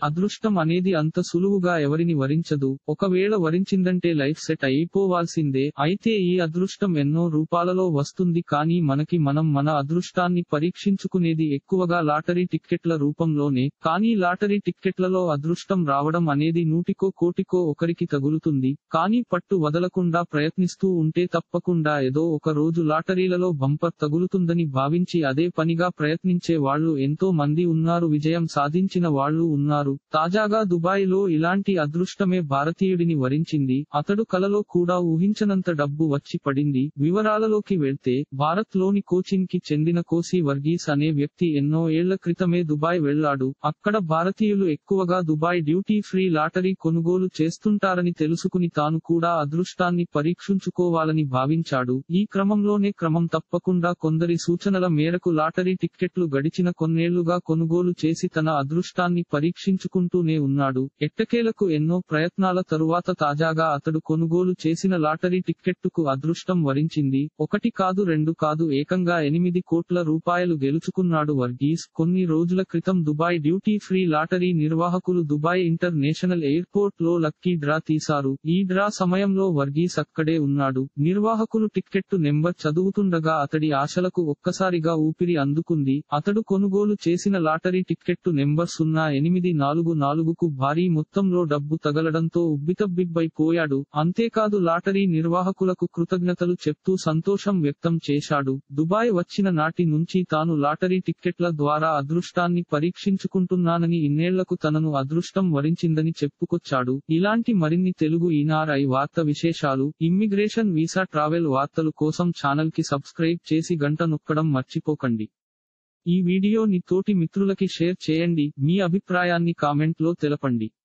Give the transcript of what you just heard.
అదృష్టం అనేది అంత సులువుగా ఎవరిని వరించదు ఒకవేళ వరించిందంటే లైఫ్ సెట్ అయిపోవాల్సిందే అయితే ఈ అదృష్టం ఎన్నో రూపాలలో వస్తుంది కానీ మనకి మనం మన అదృష్టాన్ని పరీక్షించుకునేది ఎక్కువగా లాటరీ టిక్కెట్ల రూపంలోనే కానీ లాటరీ టిక్కెట్లలో అదృష్టం రావడం అనేది నూటికో కోటికో ఒకరికి తగులుతుంది కానీ పట్టు వదలకుండా ప్రయత్నిస్తూ ఉంటే తప్పకుండా ఏదో ఒక రోజు లాటరీలలో బంపర్ తగులుతుందని భావించి అదే పనిగా ప్రయత్నించే వాళ్ళు ఎంతో మంది ఉన్నారు విజయం సాధించిన వాళ్ళు ఉన్నారు తాజాగా దుబాయ్ లో ఇలాంటి అదృష్టమే భారతీయుడిని వరించింది అతడు కలలో కూడా ఊహించనంత డబ్బు వచ్చి పడింది వివరాలలోకి వెళ్తే భారత్ లోని కోచిన్ కి చెందిన కోసి వర్గీస్ అనే వ్యక్తి ఎన్నో ఏళ్ల క్రితమే దుబాయ్ వెళ్లాడు అక్కడ భారతీయులు ఎక్కువగా దుబాయ్ డ్యూటీ ఫ్రీ లాటరీ కొనుగోలు చేస్తుంటారని తెలుసుకుని తాను కూడా అదృష్టాన్ని పరీక్షించుకోవాలని భావించాడు ఈ క్రమంలోనే క్రమం తప్పకుండా కొందరి సూచనల మేరకు లాటరీ టిక్కెట్లు గడిచిన కొన్నేళ్లుగా కొనుగోలు చేసి తన అదృష్టాన్ని పరీక్షించుకుంటూనే ఉన్నాడు ఎట్టకేలకు ఎన్నో ప్రయత్నాల తరువాత తాజాగా అతడు కొనుగోలు చేసిన లాటరీ టిక్కెట్టుకు అదృష్టం వరించింది ఒకటి కాదు రెండు కాదు ఏకంగా ఎనిమిది కోట్ల రూపాయలు గెలుచుకున్నాడు వర్గీస్ కొన్ని రోజుల క్రితం దుబాయ్ డ్యూటీ ఫ్రీ లాటరీ నిర్వాహకులు దుబాయ్ ఇంటర్నేషనల్ ఎయిర్పోర్ట్ లో లక్కీ డ్రా తీశారు ఈ డ్రా సమయంలో వర్గీస్ అక్కడే ఉన్నాడు నిర్వాహకులు టిక్కెట్టు నెంబర్ చదువుతుండగా అతడి ఆశలకు ఒక్కసారిగా ఊపిరి అందుకుంది అతడు కొనుగోలు చేసిన లాటరీ టిక్కెట్టు నెంబర్ సున్నా ఎనిమిది నాలుగు నాలుగుకు భారీ మొత్తంలో డబ్బు తగలడంతో ఉబ్బితబ్బిబ్బైపోయాడు అంతేకాదు లాటరీ నిర్వాహకులకు కృతజ్ఞతలు చెప్తూ సంతోషం వ్యక్తం చేశాడు దుబాయ్ వచ్చిన నాటి నుంచి తాను లాటరీ టిక్కెట్ల ద్వారా అదృష్టాన్ని పరీక్షించుకుంటున్నానని ఇన్నేళ్లకు తనను అదృష్టం వరించిందని చెప్పుకొచ్చాడు ఇలాంటి మరిన్ని తెలుగు ఈనార్ఐ వార్త విశేషాలు ఇమ్మిగ్రేషన్ వీసా ట్రావెల్ వార్తలు కోసం ఛానల్ కి సబ్స్క్రైబ్ చేసి గంట నొక్కడం మర్చిపోకండి ఈ వీడియోని తోటి మిత్రులకి షేర్ చేయండి మీ అభిప్రాయాన్ని కామెంట్ లో తెలపండి